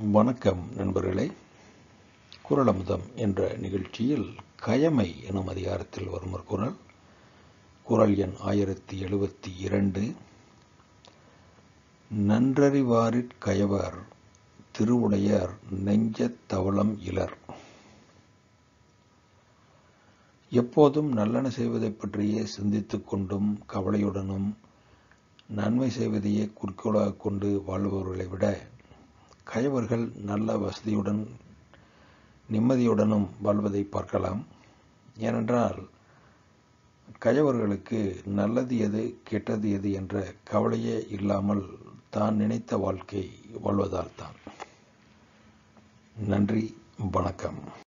வணக்கம் நண்பர்களே குரலமுதம் என்ற நிகழ்ச்சியில் கயமை எனும் அதிகாரத்தில் வரும் ஒரு குரல் குரல் எண் ஆயிரத்தி எழுபத்தி இரண்டு நன்றறிவாரிற் கயவர் திருவுடையர் நெஞ்சத் தவளம் இலர் எப்போதும் நல்லன செய்வதைப் பற்றியே சிந்தித்துக் கொண்டும் கவலையுடனும் நன்மை செய்வதையே குறிக்கோளாக கொண்டு வாழ்பவர்களை விட கயவர்கள் நல்ல வசதியுடன் நிம்மதியுடனும் வாழ்வதை பார்க்கலாம் ஏனென்றால் கயவர்களுக்கு நல்லது எது கெட்டது எது என்ற கவலையே இல்லாமல் தான் நினைத்த வாழ்க்கை வாழ்வதால் தான் நன்றி வணக்கம்